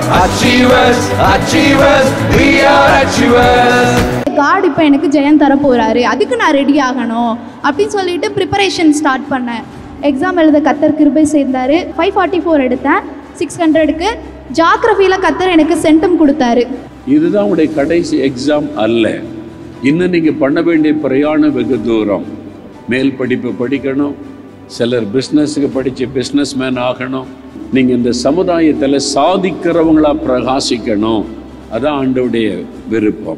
Achievers, achievers, we are achievers. God இப்போ எனக்கு ஜெயம் தர போகிறாரு அதுக்கு நான் ரெடி ஆகணும் அப்படின்னு சொல்லிட்டு ப்ரிப்பரேஷன் ஸ்டார்ட் பண்ணேன் எக்ஸாம் எழுத கத்தர் கிருபை சேர்ந்தாரு ஃபைவ் ஃபார்ட்டி ஃபோர் எடுத்தேன் சிக்ஸ் ஹண்ட்ரடுக்கு ஜாக்ரஃபியில் கத்தர் எனக்கு சென்டம் கொடுத்தாரு இதுதான் உங்களுடைய கடைசி எக்ஸாம் அல்ல இன்னும் நீங்கள் பண்ண வேண்டிய பிரயாணம் வெகு தூரம் மேல் படிப்பு படிக்கணும் சிலர் பிஸ்னஸுக்கு படித்து பிஸ்னஸ் மேன் ஆகணும் நீங்கள் இந்த சமுதாயத்தில் சாதிக்கிறவங்களா பிரகாசிக்கணும் அதான் ஆண்டவுடைய விருப்பம்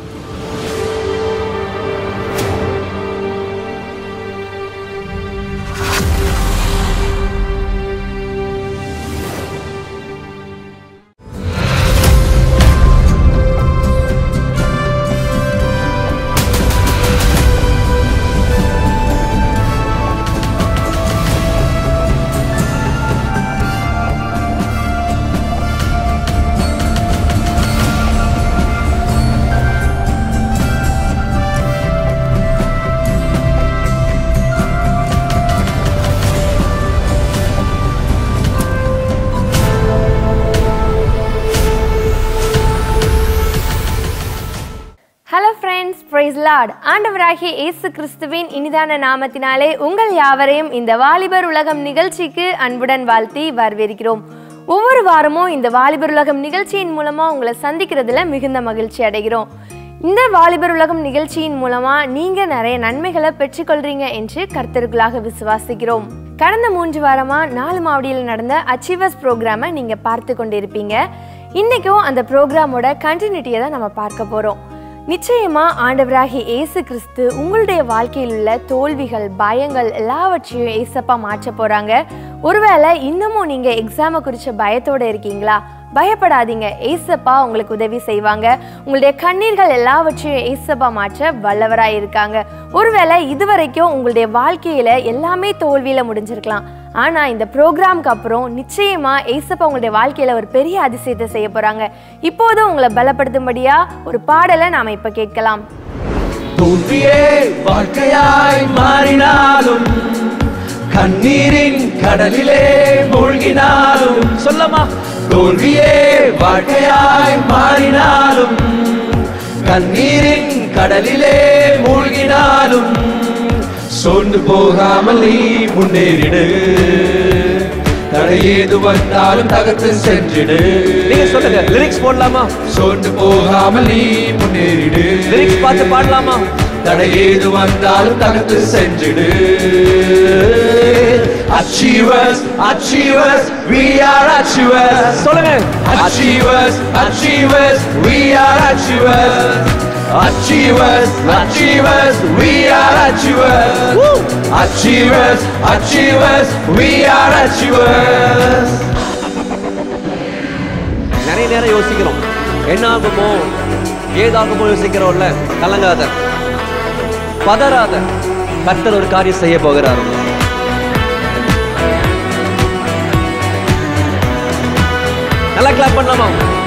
ஹலோ ஃப்ரெண்ட்ஸ் பிரைஸ் லார்ட் ஆண்டவராகிய இயேசு கிறிஸ்துவின் இனிதான நாமத்தினாலே உங்கள் யாவரையும் இந்த வாலிபர் உலகம் நிகழ்ச்சிக்கு அன்புடன் வாழ்த்தி வரவேற்கிறோம் ஒவ்வொரு வாரமும் இந்த வாலிபர் உலகம் நிகழ்ச்சியின் மூலமா உங்களை சந்திக்கிறதுல மிகுந்த மகிழ்ச்சி அடைகிறோம் இந்த வாலிபர் உலகம் நிகழ்ச்சியின் மூலமா நீங்க நிறைய நன்மைகளை பெற்றுக்கொள்றீங்க என்று கர்த்தருக்குள்ளாக விசுவாசிக்கிறோம் கடந்த மூன்று வாரமா நாலு மாவடியில் நடந்த அச்சீவர்ஸ் ப்ரோக்ராமை நீங்க பார்த்து கொண்டிருப்பீங்க இன்னைக்கும் அந்த ப்ரோக்ராமோட கண்டினியூட்டியை தான் நம்ம பார்க்க போறோம் நிச்சயமா ஆண்டவராகிய இயேசு கிறிஸ்து உங்களுடைய வாழ்க்கையில் உள்ள தோல்விகள் பயங்கள் எல்லாவற்றையும் ஏசப்பா மாற்ற போறாங்க ஒருவேளை இன்னமும் நீங்க எக்ஸாமை குறிச்ச பயத்தோட இருக்கீங்களா பயப்படாதீங்க ஏசப்பா உங்களுக்கு உதவி செய்வாங்க உங்களுடைய கண்ணீர்கள் எல்லாவற்றையும் ஏசப்பா மாற்ற வல்லவராய் இருக்காங்க ஒருவேளை இதுவரைக்கும் உங்களுடைய வாழ்க்கையில எல்லாமே தோல்வியில முடிஞ்சிருக்கலாம் ஆனா இந்த ப்ரோக்ராம்க்கு அப்புறம் நிச்சயமா ஏசப்பா உங்களுடைய வாழ்க்கையில ஒரு பெரிய அதிசயத்தை செய்ய போறாங்க இப்போதும் உங்களை பலப்படுத்தும்படியா ஒரு பாடலை நாம இப்ப கேட்கலாம் தோல்வியே வாழ்க்கையாய் மாறினாலும் கண்ணீரின் கடலிலே மூழ்கினாலும் சொல்லமா தோல்வியே வாழ்க்கையாய் மாறினாலும் கண்ணீரின் கடலிலே மூழ்கினாலும் சோர்ந்து போகாமல் நீ முன்னேறிடு தடையேது வந்தாலும் தகர்த்து சென்றிடு நீங்க சொல்லுங்க லிரிக்ஸ் போடலாமா சோர்ந்து போகாமல் நீ முன்னேறிடு லிரிக்ஸ் பார்த்து பாடலாமா தடையேது வந்தாலும் தகர்த்து சென்றிடு Achievers, achievers, we are achievers. சொல்லுங்க Achievers, achievers, we are achievers. Achievers, achievers, we are achievers. Achievers, achievers, we are achievers. நிறைய நேரம் யோசிக்கிறோம் என்ன ஆகுமோ ஏதாகுமோ யோசிக்கிறோம்ல கலங்காத பதறாத கர்த்தர் ஒரு காரியம் செய்ய போகிறார் நல்லா கிளாப் பண்ணலாமா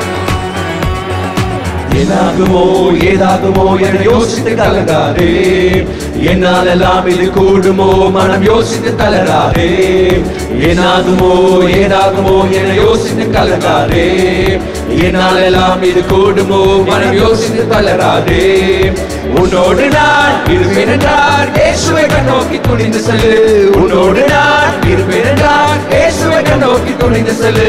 என்னாகுமோ ஏதாகுமோ என யோசித்து கலங்காதே என்னால் எல்லாம் இது கூடுமோ மனம் யோசித்து தளராதே என்னாகுமோ ஏதாகுமோ என யோசித்து கலங்காதே என்னால் எல்லாம் இது கூடுமோ மனம் யோசித்து தளராதே உன்னோடு நான் இருப்பேன் என்றார் இயேசுவை கண்ணோக்கி துணிந்து செல்லு உன்னோடு நான் இருப்பேன் என்றார் இயேசுவை கண்ணோக்கி துணிந்து செல்லு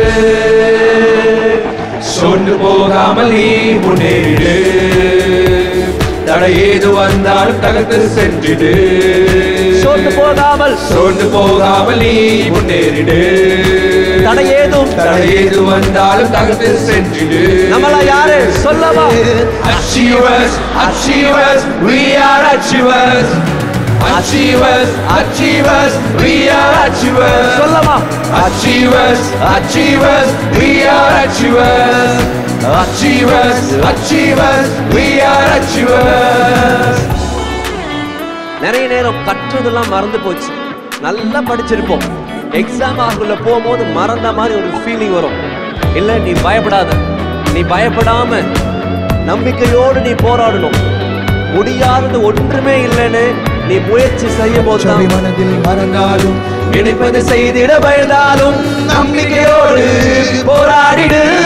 சொன்னு போகாமல் நீ முன்னேறிடு தடை ஏது வந்தாலும் தகர்த்து சென்றிடு சோர்ந்து போகாமல் சொன்னு போகாமல் நீ முன்னேறிடு தடை ஏதும் தடை ஏது வந்தாலும் தகர்த்து சென்றிடு நம்மளா யாரு சொல்லவா Achievers, achievers, we are achievers. Achievers, achievers, we are achievers. சொல்லவா Achievers, achievers, we are achievers. Achievers, achievers, we are achievers. நிறைய நேரம் கற்றதெல்லாம் மறந்து போச்சு நல்லா படிச்சிருப்போம் எக்ஸாம் ஹாலுக்குள்ள போகும்போது மறந்த மாதிரி ஒரு ஃபீலிங் வரும் இல்ல நீ பயப்படாத நீ பயப்படாம நம்பிக்கையோடு நீ போராடணும் முடியாதது ஒன்றுமே இல்லைன்னு நீ முயற்சி செய்யும் போது சபை மனதில் மறந்தாலும் நினைப்பது செய்திட பயந்தாலும் நம்பிக்கையோடு போராடிடு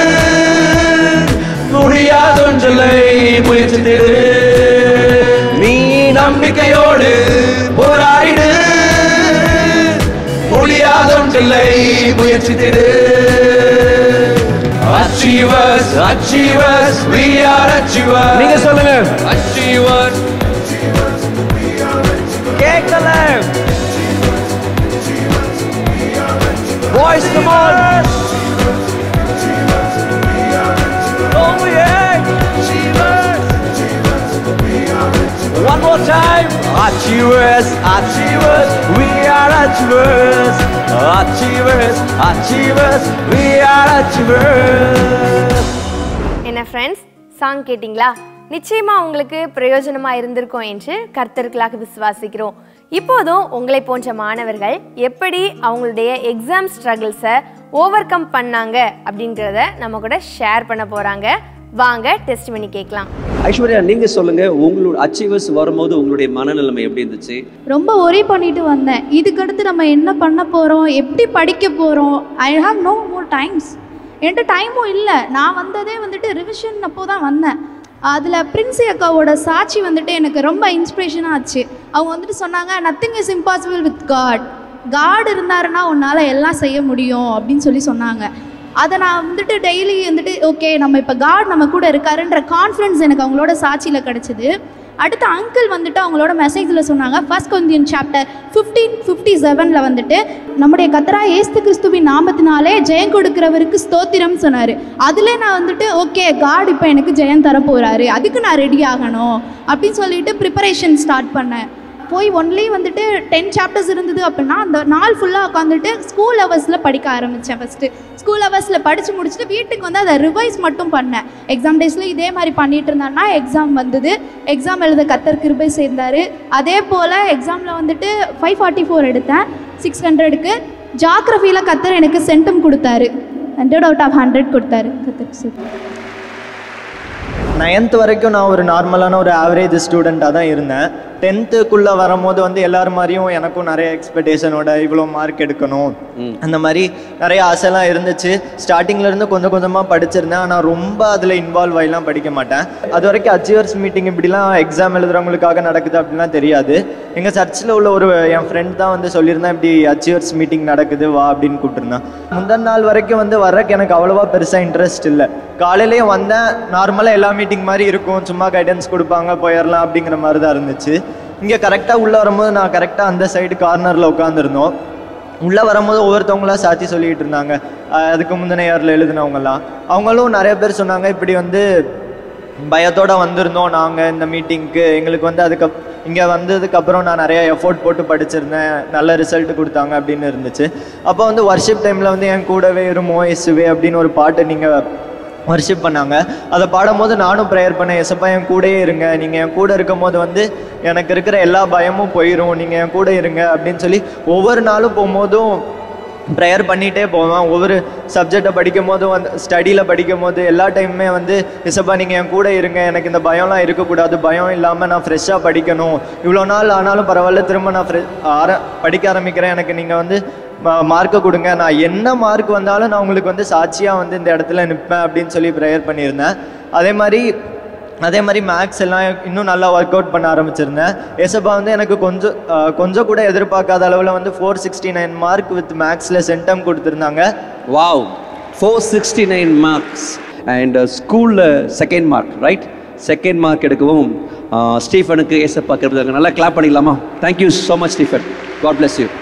முயற்சித்திடு நீ நம்பிக்கையோடு போராடிடு முடியாதொன்றில்லை முயற்சித்திடு Achievers, achievers, we are achievers. நீங்க சொல்லுங்க achievers. கேட்கல Boys, come on. Oh yeah, achievers. One more time. Achievers, achievers, we are achievers. Achievers, achievers, we are achievers. என்ன ஃப்ரெண்ட்ஸ் சாங் கேட்டிங்களா நிச்சயமா உங்களுக்கு பிரயோஜனமா இருந்திருக்கும் என்று கர்த்தர்களாக விசுவாசிக்கிறோம் இப்போதும் உங்களை போன்ற மாணவர்கள் எப்படி அவங்களுடைய எக்ஸாம் ஸ்ட்ரகிள்ஸை ஓவர் கம் பண்ணாங்க அப்படிங்கிறத நம்ம கூட ஷேர் பண்ண போறாங்க வாங்க டெஸ்ட் பண்ணி கேட்கலாம் ஐஸ்வர்யா நீங்க சொல்லுங்க உங்களோட அச்சீவர்ஸ் வரும்போது உங்களுடைய மனநிலைமை எப்படி இருந்துச்சு ரொம்ப ஒரே பண்ணிட்டு வந்தேன் இதுக்கடுத்து நம்ம என்ன பண்ண போகிறோம் எப்படி படிக்க போகிறோம் I have no more times என்கிட்ட டைமும் இல்லை நான் வந்ததே வந்துட்டு ரிவிஷன் அப்போ தான் வந்தேன் அதில் பிரின்சி அக்காவோட சாட்சி வந்துட்டு எனக்கு ரொம்ப இன்ஸ்பிரேஷனாக ஆச்சு அவங்க வந்துட்டு சொன்னாங்க nothing is impossible with God God இருந்தாருன்னா உன்னால் எல்லாம் செய்ய முடியும் அப்படின்னு சொல்லி சொன்னாங்க அதை நான் வந்துட்டு டெய்லி வந்துட்டு ஓகே நம்ம இப்போ காட் நம்ம கூட இருக்காருன்ற கான்ஃபிடன்ஸ் எனக்கு அவங்களோட சாட்சியில் கிடச்சிது அடுத்து அங்கிள் வந்துட்டு அவங்களோட மெசேஜில் சொன்னாங்க first Corinthian chapter fifteen fifty செவனில் வந்துட்டு நம்முடைய கத்தரா ஏஸ்து கிறிஸ்துவின் நாமத்தினாலே ஜெயம் கொடுக்கிறவருக்கு ஸ்தோத்திரம் சொன்னார் அதிலே நான் வந்துட்டு ஓகே காட் இப்போ எனக்கு ஜெயம் தர போகிறாரு அதுக்கு நான் ரெடி ஆகணும் அப்படின்னு சொல்லிட்டு ப்ரிப்பரேஷன் ஸ்டார்ட் பண்ணேன் போய் ஒன்லி வந்துட்டு டென் சாப்டர்ஸ் இருந்தது அப்படின்னா அந்த நாள் ஃபுல்லாக உட்காந்துட்டு ஸ்கூல் ஹவர்ஸில் படிக்க ஆரம்பித்தேன் ஃபஸ்ட்டு ஸ்கூல் ஹவர்ஸில் படித்து முடிச்சுட்டு வீட்டுக்கு வந்து அதை ரிவைஸ் மட்டும் பண்ணேன் எக்ஸாம் டேஸில் இதே மாதிரி பண்ணிட்டு இருந்தேன்னா எக்ஸாம் வந்தது எக்ஸாம் எழுத கத்தர் கிருபை சேர்ந்தார் அதே போல் எக்ஸாமில் வந்துட்டு ஃபைவ் ஃபார்ட்டி ஃபோர் எடுத்தேன் சிக்ஸ் ஹண்ட்ரடுக்கு ஜாக்ரஃபியில் கத்தர் எனக்கு சென்டம் கொடுத்தாரு ஹண்ட்ரட் அவுட் ஆஃப் ஹண்ட்ரட் கொடுத்தாரு கத்தர் சார் நைன்த் வரைக்கும் நான் ஒரு நார்மலான ஒரு ஆவரேஜ் ஸ்டூடெண்ட்டாக தான் இருந்தேன் டென்த்துக்குள்ளே வரும்போது வந்து எல்லார் மாதிரியும் எனக்கும் நிறைய எக்ஸ்பெக்டேஷனோட இவ்வளோ மார்க் எடுக்கணும் அந்த மாதிரி நிறைய ஆசைலாம் இருந்துச்சு ஸ்டார்டிங்ல இருந்து கொஞ்சம் கொஞ்சமாக படிச்சிருந்தேன் ஆனால் ரொம்ப அதில் இன்வால்வ் ஆகிலாம் படிக்க மாட்டேன் அது வரைக்கும் அச்சீவர்ஸ் மீட்டிங் இப்படிலாம் எக்ஸாம் எழுதுறவங்களுக்காக நடக்குது அப்படிலாம் தெரியாது எங்கள் சர்ச்சில் உள்ள ஒரு என் ஃப்ரெண்ட் தான் வந்து சொல்லியிருந்தேன் இப்படி அச்சீவர்ஸ் மீட்டிங் நடக்குது வா அப்படின்னு கூப்பிட்டுருந்தான் முந்தின நாள் வரைக்கும் வந்து வர்றக்கு எனக்கு அவ்வளோவா பெருசாக இன்ட்ரெஸ்ட் இல்லை காலையிலேயே வந்தேன் நார்மலாக எல்லா மீட்டிங் மாதிரி இருக்கும் சும்மா கைடன்ஸ் கொடுப்பாங்க போயிடலாம் அப்படிங்கிற மாதிரி தான் இருந்துச்சு இங்கே கரெக்டாக உள்ளே வரும்போது நான் கரெக்டாக அந்த சைடு கார்னரில் உட்காந்துருந்தோம் உள்ளே வரும்போது ஒவ்வொருத்தவங்களா சாட்சி சொல்லிட்டு இருந்தாங்க அஹ் அதுக்கு முந்தின இயரில் எழுதினவங்கலாம் அவங்களும் நிறைய பேர் சொன்னாங்க இப்படி வந்து பயத்தோட வந்திருந்தோம் நாங்கள் இந்த மீட்டிங்க்கு எங்களுக்கு வந்து அதுக்கு இங்கே வந்ததுக்கப்புறம் நான் நிறைய எஃபோர்ட் போட்டு படிச்சிருந்தேன் நல்ல ரிசல்ட் கொடுத்தாங்க அப்படின்னு இருந்துச்சு அப்போ வந்து வர்ஷிப் டைமில் வந்து என் கூடவே இருமோ இசுவே அப்படின்னு ஒரு பாட்டு நீங்கள் வர்ஷிப் பண்ணாங்க அதை பாடும்போது நானும் ப்ரேயர் பண்ணேன் எசப்பா என் கூடயே இருங்க நீங்கள் என் கூட இருக்கும் போது வந்து எனக்கு இருக்கிற எல்லா பயமும் போயிடும் நீங்கள் என் கூட இருங்க அப்படின்னு சொல்லி ஒவ்வொரு நாளும் போகும்போதும் ப்ரேயர் பண்ணிகிட்டே போவேன் ஒவ்வொரு சப்ஜெக்டை படிக்கும் போதும் வந்து ஸ்டடியில் படிக்கும் போது எல்லா டைமுமே வந்து இசப்பா நீங்கள் என் கூட இருங்க எனக்கு இந்த பயம்லாம் இருக்கக்கூடாது பயம் இல்லாமல் நான் ஃப்ரெஷ்ஷாக படிக்கணும் இவ்வளோ நாள் ஆனாலும் பரவாயில்ல திரும்ப நான் ஃப்ரெ ஆர படிக்க ஆரம்பிக்கிறேன் எனக்கு நீங்கள் வந்து மார்க்கை கொடுங்க நான் என்ன மார்க் வந்தாலும் நான் உங்களுக்கு வந்து சாட்சியாக வந்து இந்த இடத்துல நிற்பேன் அப்படின்னு சொல்லி ப்ரேயர் பண்ணியிருந்தேன் அதே மாதிரி அதே மாதிரி மேக்ஸ் எல்லாம் இன்னும் நல்லா ஒர்க் அவுட் பண்ண ஆரம்பிச்சிருந்தேன் ஏசப்பா வந்து எனக்கு கொஞ்சம் அஹ், கொஞ்சம் கூட எதிர்பார்க்காத அளவில் வந்து four sixty nine mark with மேக்ஸில் சென்டம் கொடுத்துருந்தாங்க wow four sixty nine marks and ஸ்கூலில் second mark right second mark எடுக்கவும் uh, ஸ்டீஃபனுக்கு ஏசப்பா கிருபை நல்லா கிளாப் பண்ணிக்கலாமா thank you so much Stephen God bless you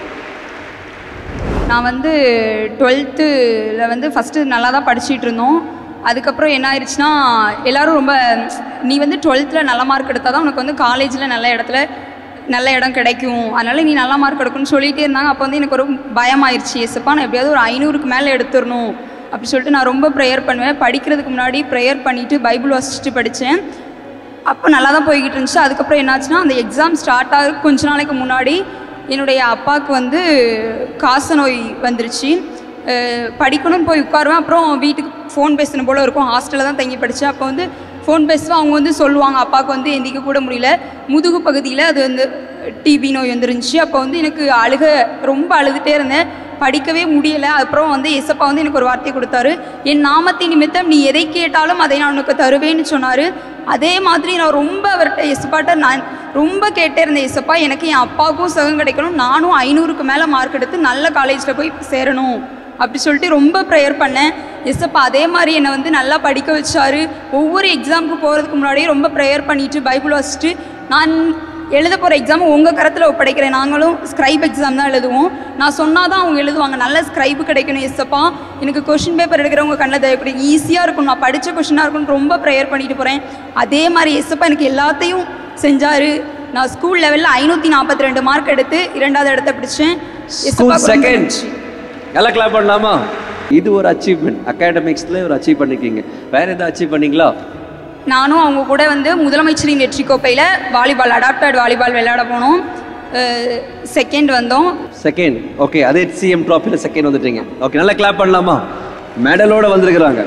நான் வந்து டுவெல்த்தில் வந்து ஃபஸ்ட்டு நல்லா தான் படிச்சிட்டு இருந்தோம் அதுக்கப்புறம் என்ன ஆயிடுச்சுன்னா எல்லாரும் ரொம்ப நீ வந்து டுவெல்த்தில் நல்ல மார்க் எடுத்தால் தான் உனக்கு வந்து காலேஜில் நல்ல இடத்துல நல்ல இடம் கிடைக்கும் அதனால் நீ நல்ல மார்க் எடுக்கணும்னு சொல்லிகிட்டே இருந்தாங்க அப்போ வந்து எனக்கு ஒரு பயமாயிருச்சு எஸ்ப்பா நான் எப்படியாவது ஒரு ஐநூறுக்கு மேலே எடுத்துடணும் அப்படி சொல்லிட்டு நான் ரொம்ப ப்ரேயர் பண்ணுவேன் படிக்கிறதுக்கு முன்னாடி ப்ரேயர் பண்ணிவிட்டு பைபிள் வாசிச்சுட்டு படித்தேன் அப்போ நல்லா தான் போய்கிட்டு இருந்துச்சு அதுக்கப்புறம் என்னாச்சுன்னா அந்த எக்ஸாம் ஸ்டார்ட் ஆக கொஞ்ச நாளைக்கு முன்னாடி என்னுடைய அப்பாவுக்கு வந்து காச நோய் வந்துருச்சு அஹ் படிக்கணும்னு போய் உட்காருவேன் அப்புறம் வீட்டுக்கு ஃபோன் பேசணும் போல் இருக்கும் ஹாஸ்டலில் தான் தங்கி படித்தேன் அப்போ வந்து ஃபோன் பேசுவேன் அவங்க வந்து சொல்லுவாங்க அப்பாவுக்கு வந்து எந்திக்க கூட முடியல முதுகு பகுதியில் அது வந்து டிபி நோய் வந்துருந்துச்சு அப்போ வந்து எனக்கு அழுக ரொம்ப அழுதுகிட்டே இருந்தேன் படிக்கவே முடியலை அப்புறம் வந்து எசப்பா வந்து எனக்கு ஒரு வார்த்தை கொடுத்தாரு என் நாமத்தின் நிமித்தம் நீ எதை கேட்டாலும் அதை நான் உனக்கு தருவேன்னு சொன்னார் அதே மாதிரி நான் ரொம்ப அவர்கிட்ட எஸ்ப்பாட்ட நான் ரொம்ப கேட்டே இருந்தேன் எஸ்ப்பா எனக்கு என் அப்பாவுக்கும் சுகம் கிடைக்கணும் நானும் ஐநூறுக்கு மேலே மார்க் எடுத்து நல்ல காலேஜில் போய் சேரணும் அப்படி சொல்லிட்டு ரொம்ப ப்ரேயர் பண்ணேன் எஸ்ப்பா அதே மாதிரி என்னை வந்து நல்லா படிக்க வச்சாரு ஒவ்வொரு எக்ஸாமுக்கு போகிறதுக்கு முன்னாடியே ரொம்ப ப்ரேயர் பண்ணிட்டு பைபிள் வச்சுட்டு நான் எழுத போகிற எக்ஸாம் உங்கள் கரத்தில் ஒப்படைக்கிறேன் நாங்களும் ஸ்க்ரைப் எக்ஸாம் தான் எழுதுவோம் நான் சொன்னால் தான் அவங்க எழுதுவாங்க நல்ல ஸ்க்ரைப் கிடைக்கணும் எஸ்ஸப்பா எனக்கு கொஷின் பேப்பர் எடுக்கிறவங்க கண்ணில் தயப்படி ஈஸியாக இருக்கும் நான் படித்த கொஷினாக இருக்கும்னு ரொம்ப ப்ரேயர் பண்ணிட்டு போகிறேன் அதே மாதிரி எஸ்ஸப்பா எனக்கு எல்லாத்தையும் செஞ்சார் நான் ஸ்கூல் லெவலில் ஐநூற்றி நாற்பத்தி ரெண்டு மார்க் எடுத்து இரண்டாவது இடத்த பிடிச்சேன் ஸ்கூல் எஸ்ஸப்பா செகண்ட் எல்லாம் கிளாப் பண்ணலாமா இது ஒரு அச்சீவ்மெண்ட் அகாடமிக்ஸ்ல ஒரு அச்சீவ் பண்ணிருக்கீங்க வேற எதாவது அச்சீவ் பண்ணீங்களா நானும் அவங்க கூட வந்து முதலமைச்சரின் வெற்றி கோப்பையில் வாலிபால் அடாப்டட் வாலிபால் விளையாட போனோம் செகண்ட் வந்தோம் செகண்ட் ஓகே அதே சிஎம் ட்ராஃபியில் செகண்ட் வந்துட்டீங்க ஓகே நல்லா கிளாப் பண்ணலாமா மெடலோட வந்திருக்கிறாங்க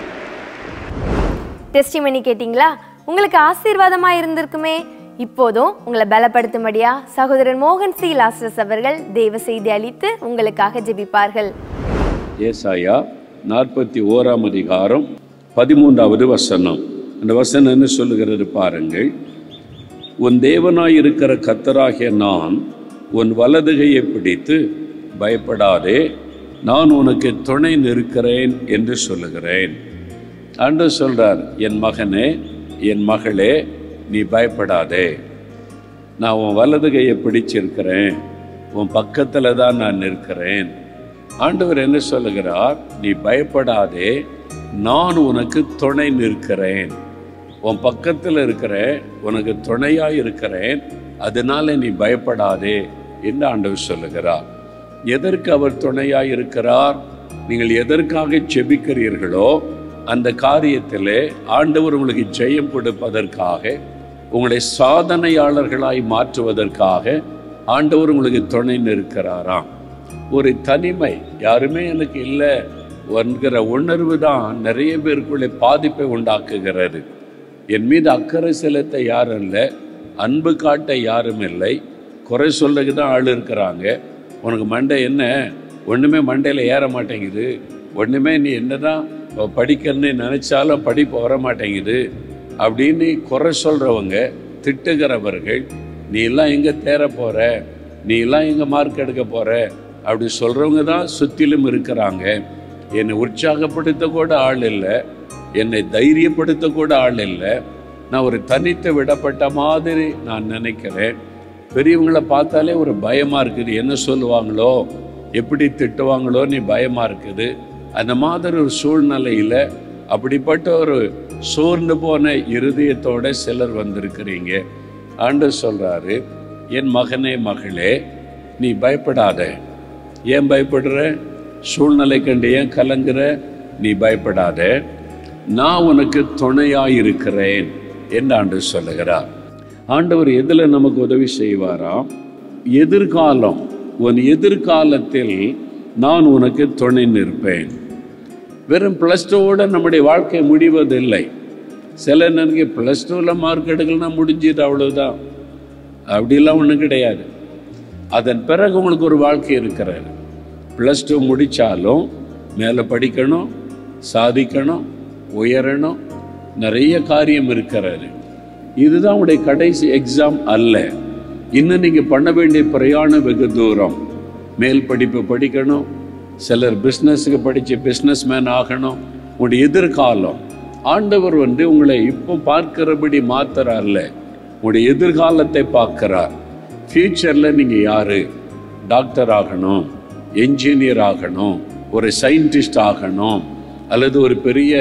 டெஸ்டிமனி கேட்டிங்களா உங்களுக்கு ஆசீர்வாதமா இருந்திருக்குமே இப்போதும் உங்களை பலப்படுத்தும்படியா சகோதரர் மோகன் சி லாஸ்டஸ் அவர்கள் தெய்வ செய்தி அளித்து உங்களுக்காக ஜெபிப்பார்கள் ஏசாயா நாற்பத்தி ஓராம் அதிகாரம் பதிமூன்றாவது வசனம் அந்த வசனம் என்ன சொல்லுகிறது பாருங்கள் உன் தேவனாயிருக்கிற கத்தராகிய நான் உன் வலதுகையை பிடித்து பயப்படாதே நான் உனக்கு துணை நிற்கிறேன் என்று சொல்லுகிறேன் அன்று சொல்றார் என் மகனே என் மகளே நீ பயப்படாதே நான் உன் வலது கையை பிடிச்சிருக்கிறேன் உன் பக்கத்தில் தான் நான் நிற்கிறேன் ஆண்டவர் என்ன சொல்லுகிறார் நீ பயப்படாதே நான் உனக்கு துணை நிற்கிறேன் உன் பக்கத்தில் இருக்கிற உனக்கு துணையாக இருக்கிறேன் அதனால நீ பயப்படாதே என்று ஆண்டவர் சொல்லுகிறார் எதற்கு அவர் துணையாக இருக்கிறார் நீங்கள் எதற்காக செபிக்கிறீர்களோ அந்த காரியத்திலே ஆண்டவர் உங்களுக்கு ஜெயம் கொடுப்பதற்காக உங்களை சாதனையாளர்களாய் மாற்றுவதற்காக ஆண்டவர் உங்களுக்கு துணை நிற்கிறாராம் ஒரு தனிமை யாருமே எனக்கு இல்லை என்கிற உணர்வு தான் நிறைய பேருக்குள்ளே பாதிப்பை உண்டாக்குகிறது என் மீது அக்கறை செலுத்த யாரும் இல்லை அன்பு காட்ட யாரும் இல்லை குறை சொல்றதுக்கு தான் ஆள் இருக்கிறாங்க உனக்கு மண்டை என்ன ஒன்றுமே மண்டையில் ஏற மாட்டேங்குது ஒன்றுமே நீ என்னதான் படிக்கிறன்னு நினைச்சாலும் படிப்பு வர மாட்டேங்குது அப்படின்னு குறை சொல்றவங்க திட்டுகிறவர்கள் நீ எல்லாம் எங்க தேர போற நீ எல்லாம் எங்க மார்க் எடுக்க போற அப்படி சொல்றவங்க தான் சுத்திலும் இருக்கிறாங்க என்னை உற்சாகப்படுத்த கூட ஆள் இல்லை என்னை தைரியப்படுத்த கூட ஆள் இல்லை நான் ஒரு தனித்து விடப்பட்ட மாதிரி நான் நினைக்கிறேன் பெரியவங்களை பார்த்தாலே ஒரு பயமா இருக்குது என்ன சொல்லுவாங்களோ எப்படி திட்டுவாங்களோ நீ பயமா இருக்குது அந்த மாதிரி ஒரு சூழ்நிலையில அப்படிப்பட்ட ஒரு சோர்ந்து போன இருதயத்தோட சிலர் வந்திருக்கிறீங்க ஆண்டு சொல்றாரு என் மகனே மகளே நீ பயப்படாத ஏன் பயப்படுற சூழ்நிலை கண்டு ஏன் கலங்குற நீ பயப்படாத நான் உனக்கு துணையாய் இருக்கிறேன் என்று ஆண்டு சொல்லுகிறார் ஆண்டவர் எதுல நமக்கு உதவி செய்வாராம் எதிர்காலம் உன் எதிர்காலத்தில் நான் உனக்கு துணை நிற்பேன் வெறும் ப்ளஸ் டூவோட நம்முடைய வாழ்க்கை முடிவதில்லை சில நினைக்க ப்ளஸ் டூவில் மார்க் எடுக்கலன்னா முடிஞ்சது அவ்வளவுதான் அப்படிலாம் ஒன்றும் கிடையாது அதன் பிறகு உங்களுக்கு ஒரு வாழ்க்கை இருக்கிறது ப்ளஸ் டூ முடித்தாலும் மேலே படிக்கணும் சாதிக்கணும் உயரணும் நிறைய காரியம் இருக்கிறது இதுதான் உடைய கடைசி எக்ஸாம் அல்ல இன்னும் நீங்கள் பண்ண வேண்டிய பிரயாணம் வெகு தூரம் மேல் படிப்பு படிக்கணும் சிலர் பிஸ்னஸுக்கு படித்து பிஸ்னஸ் மேன் ஆகணும் உங்களுடைய எதிர்காலம் ஆண்டவர் வந்து உங்களை இப்போ பார்க்கிறபடி மாத்துறார்ல உங்களுடைய எதிர்காலத்தை பார்க்கிறார் ஃபியூச்சரில் நீங்கள் யாரு டாக்டர் ஆகணும் என்ஜினியர் ஆகணும் ஒரு சயின்டிஸ்ட் ஆகணும் அல்லது ஒரு பெரிய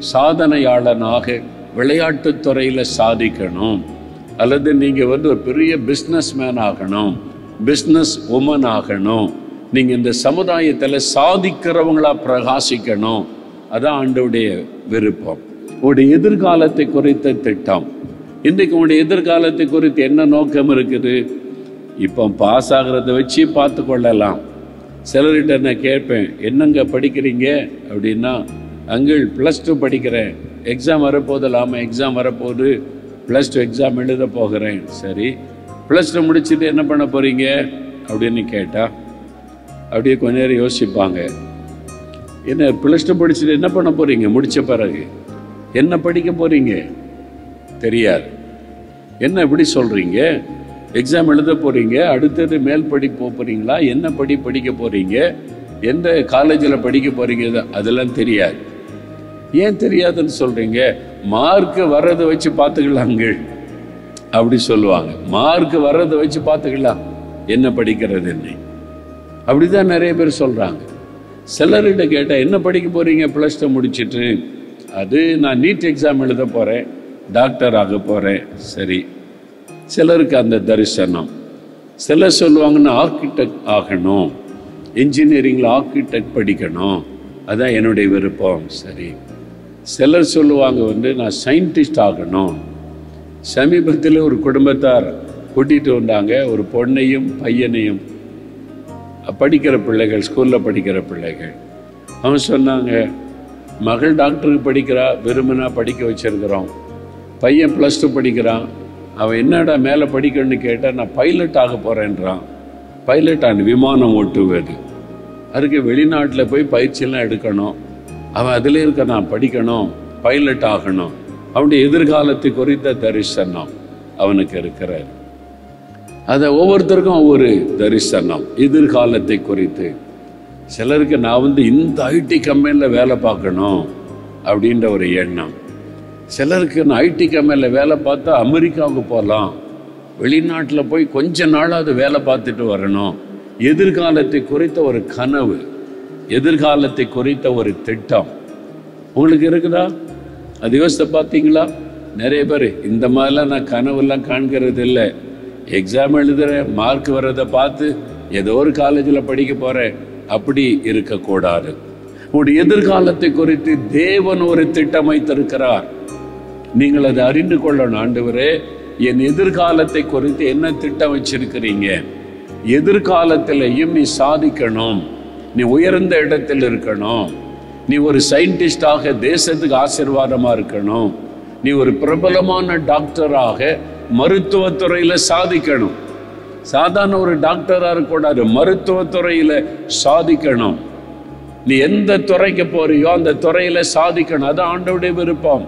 சாதனையாளனாக விளையாட்டுத் துறையில் சாதிக்கணும் அல்லது நீங்கள் வந்து ஒரு பெரிய பிஸ்னஸ் மேன் ஆகணும் பிஸ்னஸ் உமன் ஆகணும் நீங்கள் இந்த சமுதாயத்தில் சாதிக்கிறவங்களா பிரகாசிக்கணும் அதான் ஆண்டவுடைய விருப்பம் உங்களுடைய எதிர்காலத்தை குறித்த திட்டம் இன்றைக்கு உங்களுடைய எதிர்காலத்தை குறித்து என்ன நோக்கம் இருக்குது இப்போ பாஸ் ஆகிறத வச்சு பார்த்து கொள்ளலாம் சிலர்கிட்ட நான் கேட்பேன் என்னங்க படிக்கிறீங்க அப்படின்னா அங்கிள் ப்ளஸ் டூ படிக்கிறேன் எக்ஸாம் வரப்போகுது இல்லாமல் எக்ஸாம் வரப்போகுது ப்ளஸ் டூ எக்ஸாம் எழுத போகிறேன் சரி ப்ளஸ் டூ முடிச்சுட்டு என்ன பண்ண போகிறீங்க அப்படின்னு கேட்டா அப்படியே கொஞ்ச நேரம் யோசிப்பாங்க என்ன ப்ளஸ் டூ படிச்சுட்டு என்ன பண்ண போகிறீங்க முடித்த பிறகு என்ன படிக்க போகிறீங்க தெரியாது என்ன இப்படி சொல்றீங்க எக்ஸாம் எழுத போறீங்க அடுத்தது மேல் படி போக போறீங்களா என்ன படி படிக்க போறீங்க எந்த காலேஜில் படிக்க போறீங்க இது- அதெல்லாம் தெரியாது ஏன் தெரியாதுன்னு சொல்றீங்க மார்க் வர்றதை வச்சு பார்த்துக்கலாங்க அப்படி சொல்லுவாங்க மார்க் வர்றதை வச்சு பார்த்துக்கலாம் என்ன படிக்கிறது என்ன அப்படிதான் நிறைய பேர் சொல்றாங்க சிலர்கிட்ட கேட்டால் என்ன படிக்க போறீங்க ப்ளஸ் டூ முடிச்சிட்டு அது நான் நீட் எக்ஸாம் எழுத போறேன் டாக்டர் ஆக போறேன் சரி சிலருக்கு அந்த தரிசனம் சிலர் சொல்லுவாங்கன்னா ஆர்கிடெக்ட் ஆகணும் இன்ஜினியரிங்கில் ஆர்கிடெக்ட் படிக்கணும் அதான் என்னுடைய விருப்பம் சரி சிலர் சொல்லுவாங்க வந்து நான் சயின்டிஸ்ட் ஆகணும் சமீபத்தில் ஒரு குடும்பத்தார் கூட்டிகிட்டு வந்தாங்க ஒரு பொண்ணையும் பையனையும் படிக்கிற பிள்ளைகள் ஸ்கூலில் படிக்கிற பிள்ளைகள் அவன் சொன்னாங்க மகள் டாக்டருக்கு படிக்கிறா விரும்பினா படிக்க வச்சிருக்கிறோம் பையன் ப்ளஸ் டூ படிக்கிறான் அவன் என்னடா மேலே படிக்கணும்னு கேட்டால் நான் பைலட் ஆக போகிறேன்றான் பைலட் ஆன விமானம் ஓட்டுவது அதுக்கு வெளிநாட்டில் போய் பயிற்சியெல்லாம் எடுக்கணும் அவன் அதில் இருக்க நான் படிக்கணும் பைலட் ஆகணும் அவனுடைய எதிர்காலத்தை குறித்த தரிசனம் அவனுக்கு இருக்கிறார் அதை ஒவ்வொருத்தருக்கும் ஒவ்வொரு தரிசனம் எதிர்காலத்தை குறித்து சிலருக்கு நான் வந்து இந்த ஐடி கம்பெனியில் வேலை பார்க்கணும் அப்படின்ற ஒரு எண்ணம் சிலருக்கு நான் ஐடி கம்பெனியில் வேலை பார்த்தா அமெரிக்காவுக்கு போகலாம் வெளிநாட்டில் போய் கொஞ்ச நாளாவது வேலை பார்த்துட்டு வரணும் எதிர்காலத்தை குறித்த ஒரு கனவு எதிர்காலத்தை குறித்த ஒரு திட்டம் உங்களுக்கு இருக்குதா அது யோசித்து பார்த்தீங்களா நிறைய பேர் இந்த மாதிரிலாம் நான் கனவுலாம் காண்கிறது இல்லை எக்ஸாம் எழுதுறேன் மார்க் வர்றதை பார்த்து ஏதோ ஒரு காலேஜில் படிக்க போகிறேன் அப்படி இருக்கக்கூடாது உங்களுடைய எதிர்காலத்தை குறித்து தேவன் ஒரு திட்டம் வைத்திருக்கிறார் நீங்கள் அதை அறிந்து கொள்ளணும் ஆண்டவரே என் எதிர்காலத்தை குறித்து என்ன திட்டம் வச்சிருக்கிறீங்க எதிர்காலத்திலையும் நீ சாதிக்கணும் நீ உயர்ந்த இடத்தில் இருக்கணும் நீ ஒரு சயின்டிஸ்டாக தேசத்துக்கு ஆசீர்வாதமா இருக்கணும் நீ ஒரு பிரபலமான டாக்டராக மருத்துவத்துறையில சாதிக்கணும் சாதாரண ஒரு டாக்டரா இருக்கக்கூடாது மருத்துவத்துறையில சாதிக்கணும் நீ எந்த துறைக்கு போறியோ அந்த துறையில சாதிக்கணும் அது ஆண்டவுடைய விருப்பம்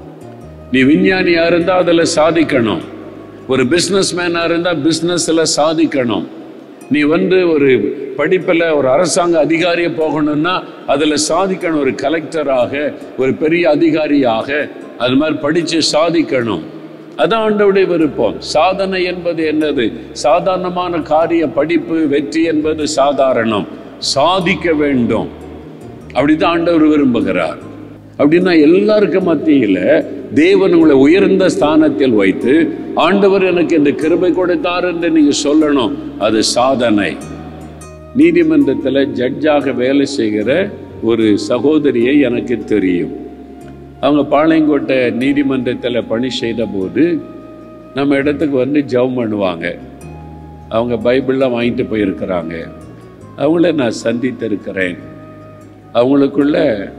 நீ விஞ்ஞானியா இருந்தா அதுல சாதிக்கணும் ஒரு பிசினஸ் மேனா இருந்தா பிசினஸ்ல சாதிக்கணும் நீ வந்து ஒரு படிப்புல ஒரு அரசாங்க அதிகாரியா போகணும்னா அதுல சாதிக்கணும் ஒரு கலெக்டராக ஒரு பெரிய அதிகாரியாக அது மாதிரி படிச்சு சாதிக்கணும் அதான் ஆண்டவுடைய விருப்பம் சாதனை என்பது என்னது சாதாரணமான காரிய படிப்பு வெற்றி என்பது சாதாரணம் சாதிக்க வேண்டும் அப்படிதான் ஆண்டவர் விரும்புகிறார் அப்படின்னா எல்லாருக்கும் மத்தியில தேவன் உங்களை உயர்ந்த ஸ்தானத்தில் வைத்து ஆண்டவர் எனக்கு இந்த கிருபை கொடுத்தார் என்று நீங்க சொல்லணும் அது சாதனை நீதிமன்றத்தில் ஜட்ஜாக வேலை செய்கிற ஒரு சகோதரியை எனக்கு தெரியும் அவங்க பாளையங்கோட்டை நீதிமன்றத்தில் பணி செய்த போது நம்ம இடத்துக்கு வந்து ஜெபம் பண்ணுவாங்க அவங்க பைபிள்லாம் வாங்கிட்டு போயிருக்கிறாங்க அவங்கள நான் சந்தித்திருக்கிறேன் அவங்களுக்குள்ள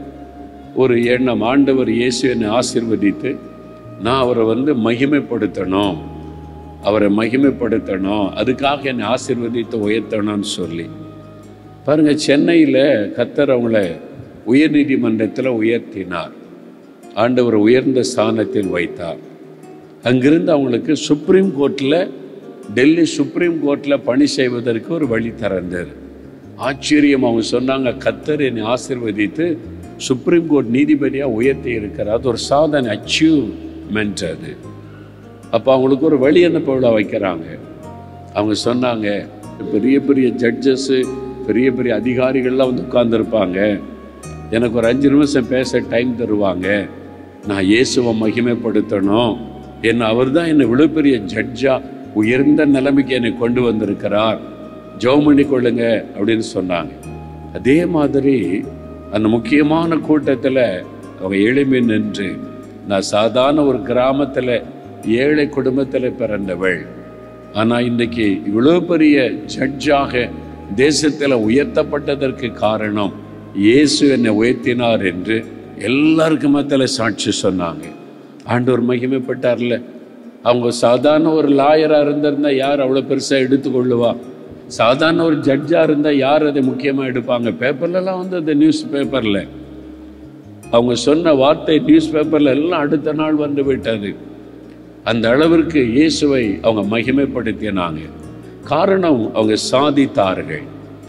ஒரு எண்ணம் ஆண்டவர் இயேசு என்னை ஆசீர்வதித்து நான் அவரை வந்து மகிமைப்படுத்தணும் அவரை மகிமைப்படுத்தணும் அதுக்காக என்னை ஆசீர்வதித்து உயர்த்தணும்னு சொல்லி பாருங்க சென்னையில் கத்தர் அவங்கள உயர்நீதிமன்றத்தில் உயர்த்தினார் ஆண்டவர் உயர்ந்த ஸ்தானத்தில் வைத்தார் அங்கிருந்து அவங்களுக்கு சுப்ரீம் கோர்ட்டில் டெல்லி சுப்ரீம் கோர்ட்டில் பணி செய்வதற்கு ஒரு வழி திறந்தார் ஆச்சரியம் அவங்க சொன்னாங்க கத்தர் என்னை ஆசீர்வதித்து சுப்ரீம் கோர்ட் நீதிபதியாக உயர்த்தி இருக்கிறார் அது ஒரு சாதனை அச்சீவ்மெண்ட் அது அப்போ அவங்களுக்கு ஒரு வழி அனுப்ப விழா வைக்கிறாங்க அவங்க சொன்னாங்க பெரிய பெரிய ஜட்ஜஸ்ஸு பெரிய பெரிய அதிகாரிகள்லாம் வந்து உட்கார்ந்துருப்பாங்க எனக்கு ஒரு அஞ்சு நிமிஷம் பேச டைம் தருவாங்க நான் இயேசுவை மகிமைப்படுத்தணும் என்ன அவர் தான் என்னை இவ்வளோ பெரிய ஜட்ஜா உயர்ந்த நிலைமைக்கு என்னை கொண்டு வந்திருக்கிறார் ஜெபம் பண்ணி கொள்ளுங்க அப்படின்னு சொன்னாங்க அதே மாதிரி அந்த முக்கியமான கூட்டத்தில் அவங்க எளிமை நின்று நான் சாதாரண ஒரு கிராமத்தில் ஏழை குடும்பத்தில் பிறந்தவள் ஆனால் இன்றைக்கு இவ்வளோ பெரிய ஜட்ஜாக தேசத்தில் உயர்த்தப்பட்டதற்கு காரணம் இயேசு என்னை உயர்த்தினார் என்று எல்லாருக்கும் மத்தியில் சாட்சி சொன்னாங்க ஆண்டவர் மகிமைப்பட்டார்ல அவங்க சாதாரண ஒரு லாயராக இருந்திருந்தா யார் அவ்வளோ பெருசாக எடுத்துக்கொள்ளுவா சாதாரண ஒரு ஜட்ஜாக இருந்தால் யார் அதை முக்கியமாக எடுப்பாங்க பேப்பர்லலாம் வந்து அந்த நியூஸ் பேப்பரில் அவங்க சொன்ன வார்த்தை நியூஸ் பேப்பரில் எல்லாம் அடுத்த நாள் வந்து விட்டது அந்த அளவிற்கு இயேசுவை அவங்க மகிமைப்படுத்தினாங்க காரணம் அவங்க சாதித்தார்கள்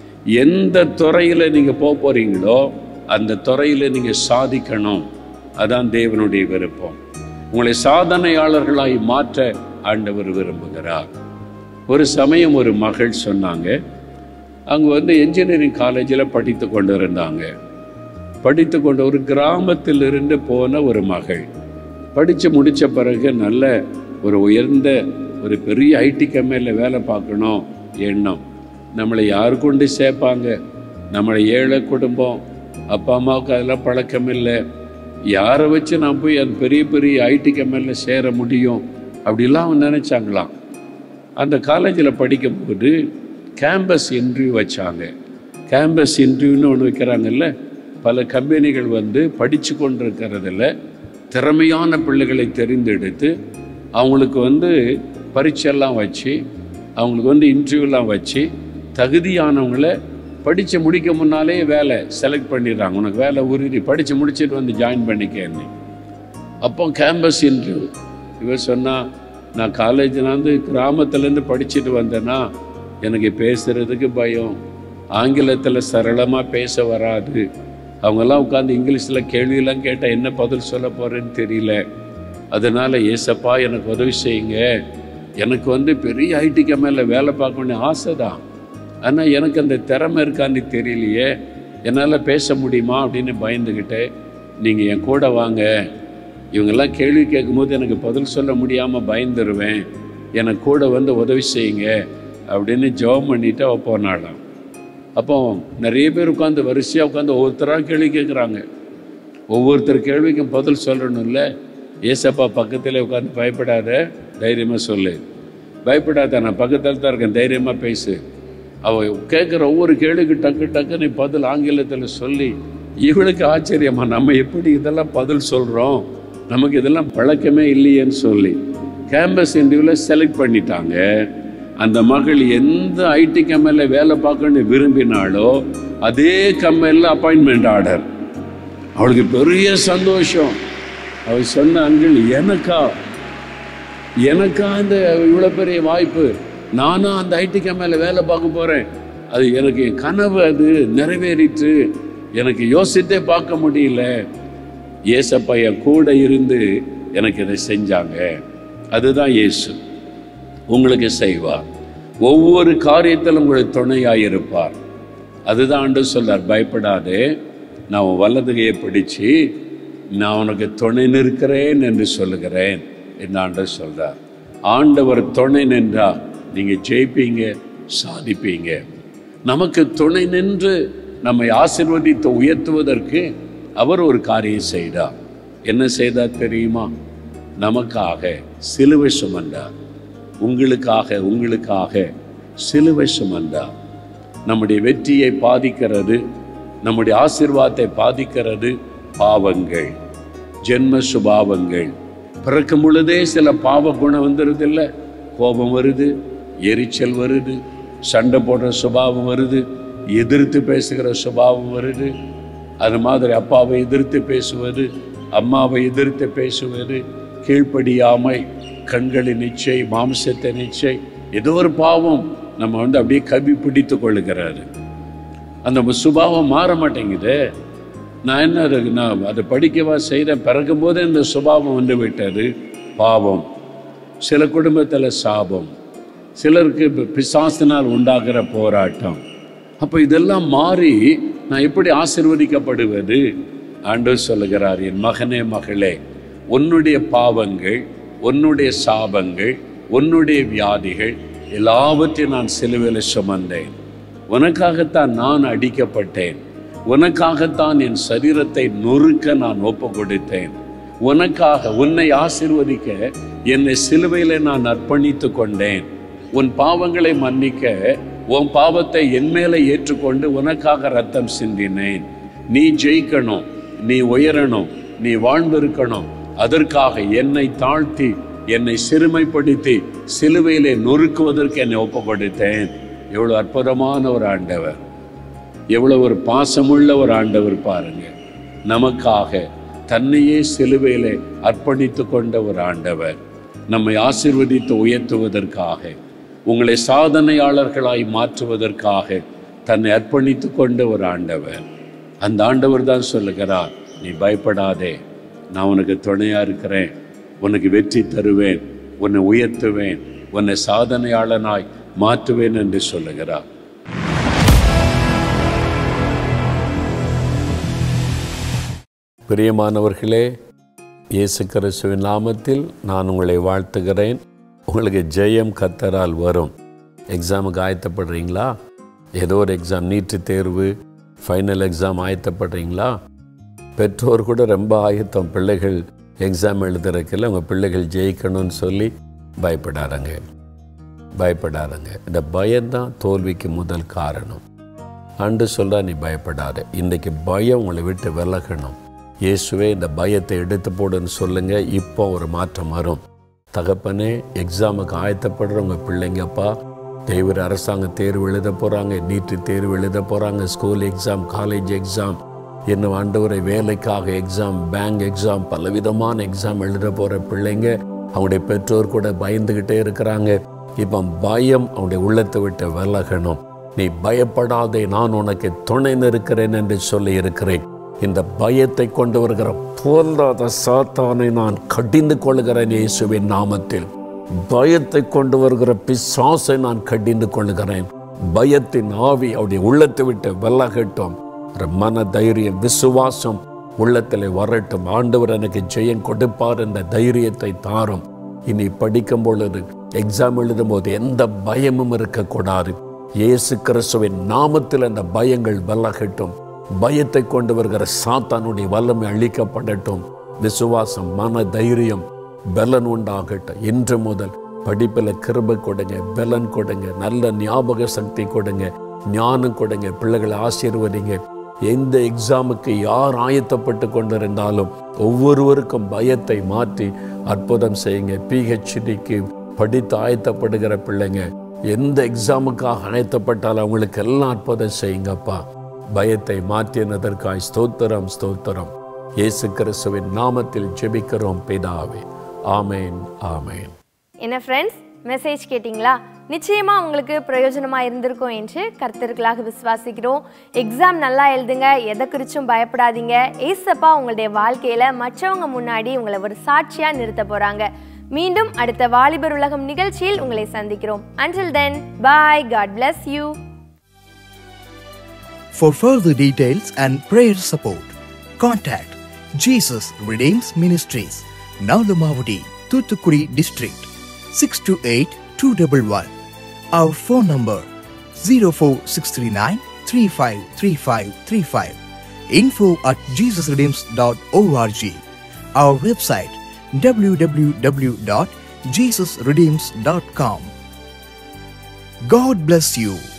எந்த துறையில் நீங்கள் போக போறீங்களோ அந்த துறையில் நீங்கள் சாதிக்கணும் அதான் தேவனுடைய விருப்பம் உங்களை சாதனையாளர்களாய் மாற்ற ஆண்டவர் விரும்புகிறார் ஒரு சமயம் ஒரு மகள் சொன்னாங்க அவங்க வந்து என்ஜினியரிங் காலேஜில் படித்து கொண்டு இருந்தாங்க படித்து கொண்டு ஒரு கிராமத்தில் இருந்து போன ஒரு மகள் படித்து முடித்த பிறகு நல்ல ஒரு உயர்ந்த ஒரு பெரிய ஐடி கம்பெனியில் வேலை பார்க்கணும் எண்ணம் நம்மளை யார் கொண்டு சேர்ப்பாங்க நம்மளை ஏழை குடும்பம் அப்பா அம்மாவுக்கு அதெல்லாம் பழக்கம் இல்லை யாரை வச்சு நான் போய் அந்த பெரிய பெரிய ஐடி கம்பெனியில் சேர முடியும் அப்படிலாம் அவங்க நினச்சாங்களாம் அந்த காலேஜில் படிக்கும்போது கேம்பஸ் இன்டர்வியூ வச்சாங்க கேம்பஸ் இன்டர்வியூன்னு ஒன்று வைக்கிறாங்கல்ல பல கம்பெனிகள் வந்து படித்து கொண்டிருக்கிறதுல திறமையான பிள்ளைகளை தெரிந்தெடுத்து அவங்களுக்கு வந்து பரீட்சையெல்லாம் வச்சு அவங்களுக்கு வந்து இன்டர்வியூலாம் வச்சு தகுதியானவங்கள படித்து முடிக்க முன்னாலே வேலை செலக்ட் பண்ணிடுறாங்க உனக்கு வேலை உறுதி படித்து முடிச்சிட்டு வந்து ஜாயின் பண்ணிக்கன்னு அப்போ கேம்பஸ் இன்டர்வியூ இவர் சொன்னா நான் காலேஜ் நான் வந்து கிராமத்துலேருந்து படிச்சுட்டு வந்தேன்னா எனக்கு பேசுறதுக்கு பயம் ஆங்கிலத்தில் சரளமாக பேச வராது அவங்கெல்லாம் உட்காந்து இங்கிலீஷில் கேள்வியெல்லாம் கேட்டால் என்ன பதில் சொல்ல போகிறேன்னு தெரியல அதனால் ஏசப்பா எனக்கு உதவி செய்யுங்க எனக்கு வந்து பெரிய ஐடி கம்பெனியில் வேலை பார்க்கணும்னு ஆசை தான் ஆனால் எனக்கு அந்த திறமை இருக்கான்னு தெரியலையே என்னால் பேச முடியுமா அப்படின்னு பயந்துக்கிட்டு நீங்கள் என் கூட வாங்க இவங்கெல்லாம் கேள்வி கேட்கும்போது எனக்கு பதில் சொல்ல முடியாமல் பயந்துருவேன் எனக்கு கூட வந்து உதவி செய்யுங்க அப்படின்னு ஜெபம் பண்ணிட்டு அவள் போனாளாம் அப்போ நிறைய பேர் உட்காந்து வரிசையாக உட்காந்து ஒவ்வொருத்தராக கேள்வி கேட்குறாங்க ஒவ்வொருத்தர் கேள்விக்கும் பதில் சொல்லணும்ல ஏசப்பா பக்கத்தில் உட்காந்து பயப்படாத தைரியமாக சொல்லு பயப்படாத நான் பக்கத்தில் தான் இருக்கேன் தைரியமாக பேசு அவ கேட்குற ஒவ்வொரு கேள்விக்கு டக்கு டக்குன்னு பதில் ஆங்கிலத்தில் சொல்லி இவளுக்கு ஆச்சரியமா நம்ம எப்படி இதெல்லாம் பதில் சொல்கிறோம் நமக்கு இதெல்லாம் பழக்கமே இல்லையேன்னு சொல்லி கேம்பஸ் இன்டர்வியூவில் செலக்ட் பண்ணிட்டாங்க அந்த மகள் எந்த ஐடி கம்பெனியில் வேலை பார்க்கணும்னு விரும்பினாலோ அதே கம்பெனியில் அப்பாயின்மெண்ட் ஆர்டர் அவளுக்கு பெரிய சந்தோஷம் அவள் சொன்ன அங்கிள் எனக்கா எனக்கா இந்த இவ்வளோ பெரிய வாய்ப்பு நானும் அந்த ஐடி கம்பெனியில் வேலை பார்க்க போகிறேன் அது எனக்கு என் கனவு அது நிறைவேறிட்டு எனக்கு யோசித்தே பார்க்க முடியல ஏசப்பா என் கூட இருந்து எனக்கு இதை செஞ்சாங்க அதுதான் இயேசு உங்களுக்கு செய்வார் ஒவ்வொரு காரியத்திலும் உங்களுக்கு துணையாக இருப்பார் அதுதான் ஆண்டு சொல்றார் பயப்படாதே நான் உன் வலதுகையை பிடிச்சு நான் உனக்கு துணை நிற்கிறேன் என்று சொல்லுகிறேன் என்று ஆண்டு சொல்றார் ஆண்டவர் துணை நின்றா நீங்க ஜெயிப்பீங்க சாதிப்பீங்க நமக்கு துணை நின்று நம்மை ஆசிர்வதித்து உயர்த்துவதற்கு அவர் ஒரு காரியம் செய்தார் என்ன செய்தார் தெரியுமா நமக்காக சிலுவை சுமந்தார் உங்களுக்காக உங்களுக்காக சிலுவை சுமந்தார் நம்முடைய வெற்றியை பாதிக்கிறது நம்முடைய ஆசீர்வாதத்தை பாதிக்கிறது பாவங்கள் ஜென்ம சுபாவங்கள் பிறக்கும் பொழுதே சில பாவ குணம் வந்துடுது இல்லை கோபம் வருது எரிச்சல் வருது சண்டை போடுற சுபாவம் வருது எதிர்த்து பேசுகிற சுபாவம் வருது அது மாதிரி அப்பாவை எதிர்த்து பேசுவது அம்மாவை எதிர்த்து பேசுவது கீழ்ப்படியாமை கண்களின் நிச்சை மாம்சத்தை நிச்சை ஏதோ ஒரு பாவம் நம்ம வந்து அப்படியே கவி பிடித்து கொள்ளுகிறாரு அந்த சுபாவம் மாற மாட்டேங்குது நான் என்ன அதுக்கு நான் அதை படிக்கவா செய்தேன் பிறக்கும் போதே இந்த சுபாவம் வந்து விட்டது பாவம் சில குடும்பத்தில் சாபம் சிலருக்கு பி- பிசாசினால் உண்டாகிற போராட்டம் அப்போ இதெல்லாம் மாறி நான் எப்படி ஆசிர்வதிக்கப்படுவது ஆண்டவர் சொல்லுகிறார் என் மகனே மகளே உன்னுடைய பாவங்கள் உன்னுடைய சாபங்கள் உன்னுடைய வியாதிகள் எல்லாவற்றையும் நான் சிலுவையில் சுமந்தேன் உனக்காகத்தான் நான் அடிக்கப்பட்டேன் உனக்காகத்தான் என் சரீரத்தை நொறுக்க நான் ஒப்பு கொடுத்தேன் உனக்காக உன்னை ஆசிர்வதிக்க என்னை சிலுவையில நான் அர்ப்பணித்து கொண்டேன் உன் பாவங்களை மன்னிக்க உன் பாவத்தை என் மேலே ஏற்றுக்கொண்டு உனக்காக ரத்தம் சிந்தினேன் நீ ஜெயிக்கணும் நீ உயரணும் நீ வாழ்ந்திருக்கணும் அதற்காக என்னை தாழ்த்தி என்னை சிறுமைப்படுத்தி சிலுவையிலே நொறுக்குவதற்கு என்னை ஒப்பு கொடுத்தேன் எவ்வளவு அற்புதமான ஒரு ஆண்டவர் எவ்வளவு ஒரு பாசமுள்ள ஒரு ஆண்டவர் பாருங்க நமக்காக தன்னையே சிலுவையிலே அர்ப்பணித்து கொண்ட ஒரு ஆண்டவர் நம்மை ஆசீர்வதித்து உயர்த்துவதற்காக உங்களை சாதனையாளர்களாய் மாற்றுவதற்காக தன்னை அர்ப்பணித்து கொண்ட ஒரு ஆண்டவர் அந்த ஆண்டவர் தான் சொல்லுகிறார் நீ பயப்படாதே நான் உனக்கு துணையா இருக்கிறேன் உனக்கு வெற்றி தருவேன் உன்னை உயர்த்துவேன் உன்னை சாதனையாளனாய் மாற்றுவேன் என்று சொல்லுகிறார் பிரியமானவர்களே இயேசு கிறிஸ்துவின் நாமத்தில் நான் உங்களை வாழ்த்துகிறேன் உங்களுக்கு ஜெயம் கத்தரால் வரும் எக்ஸாமுக்கு ஆயத்தப்படுறீங்களா ஏதோ ஒரு எக்ஸாம் நீட்டு தேர்வு ஃபைனல் எக்ஸாம் ஆயத்தப்படுறீங்களா பெற்றோர் கூட ரொம்ப ஆயத்தம் பிள்ளைகள் எக்ஸாம் எழுதுறதுக்குள்ள உங்கள் பிள்ளைகள் ஜெயிக்கணும்னு சொல்லி பயப்படாதங்க பயப்படாதங்க இந்த பயம்தான் தோல்விக்கு முதல் காரணம் அன்று சொல்றா நீ பயப்படாத இன்னைக்கு பயம் உங்களை விட்டு விலகணும் இயேசுவே இந்த பயத்தை எடுத்து போடுன்னு சொல்லுங்க இப்போ ஒரு மாற்றம் வரும் தகப்பனே எக்ஸாமுக்கு ஆயத்தப்படுறவங்க பிள்ளைங்கப்பா தேவர் அரசாங்க தேர்வு எழுத போகிறாங்க நீட்டு தேர்வு எழுத போகிறாங்க ஸ்கூல் எக்ஸாம் காலேஜ் எக்ஸாம் இன்னும் ஆண்டவரை வேலைக்காக எக்ஸாம் பேங்க் எக்ஸாம் பலவிதமான எக்ஸாம் எழுத போகிற பிள்ளைங்க அவங்களுடைய பெற்றோர் கூட பயந்துக்கிட்டே இருக்கிறாங்க இப்போ பயம் அவனுடைய உள்ளத்தை விட்டு விலகணும் நீ பயப்படாதே நான் உனக்கு துணை நிற்கிறேன் என்று சொல்லி இருக்கிறேன் இந்த பயத்தை கொண்டு வருகிற போல்லாத சாத்தானை நான் கடிந்து கொள்கிறேன் இயேசுவின் நாமத்தில் பயத்தை கொண்டு வருகிற பிசாசை நான் கடிந்து கொள்கிறேன் பயத்தின் ஆவி அவருடைய உள்ளத்தை விட்டு விலகட்டும் ஒரு மன தைரியம் விசுவாசம் உள்ளத்தில் வரட்டும் ஆண்டவர் எனக்கு ஜெயம் கொடுப்பார் என்ற தைரியத்தை தாரும் இனி படிக்கும் பொழுது எக்ஸாம் எழுதும் போது எந்த பயமும் இருக்கக்கூடாது இயேசு கிறிஸ்துவின் நாமத்தில் அந்த பயங்கள் விலகட்டும் பயத்தை கொண்டு வருகிற சாத்தானுடைய வல்லமை அழிக்கப்படட்டும் விசுவாசம் மன தைரியம் பலன் உண்டாகட்டும் இன்று முதல் படிப்பில் கிருபை கொடுங்க பலன் கொடுங்க நல்ல ஞாபக சக்தி கொடுங்க ஞானம் கொடுங்க பிள்ளைகளை ஆசீர்வதிங்க எந்த எக்ஸாமுக்கு யார் ஆயத்தப்பட்டு கொண்டிருந்தாலும் ஒவ்வொருவருக்கும் பயத்தை மாற்றி அற்புதம் செய்யுங்க பிஹெச்டிக்கு படித்து ஆயத்தப்படுகிற பிள்ளைங்க எந்த எக்ஸாமுக்காக அழைத்தப்பட்டாலும் அவங்களுக்கு எல்லாம் அற்புதம் செய்யுங்கப்பா பயத்தை மாற்றினதற்காய் ஸ்தோத்திரம் ஸ்தோத்திரம் இயேசு கிறிஸ்துவின் நாமத்தில் ஜெபிக்கிறோம் பிதாவே ஆமேன் ஆமேன் என்ன ஃப்ரெண்ட்ஸ் மெசேஜ் கேட்டிங்களா நிச்சயமா உங்களுக்கு பிரயோஜனமா இருந்திருக்கும் என்று கர்த்தர்களாக விசுவாசிக்கிறோம் எக்ஸாம் நல்லா எழுதுங்க எதை குறிச்சும் பயப்படாதீங்க ஏசப்பா உங்களுடைய வாழ்க்கையில மற்றவங்க முன்னாடி உங்களை ஒரு சாட்சியா நிறுத்த போறாங்க மீண்டும் அடுத்த வாலிபர் உலகம் நிகழ்ச்சியில் உங்களை சந்திக்கிறோம் until then bye God bless you For further details and prayer support, contact Jesus Redeems Ministries, Nalamavadi, Thuthukudi District, 628-211. Our phone number 04639 353535. Info at jesusredeems.org. Our website www.jesusredeems.com. God bless you.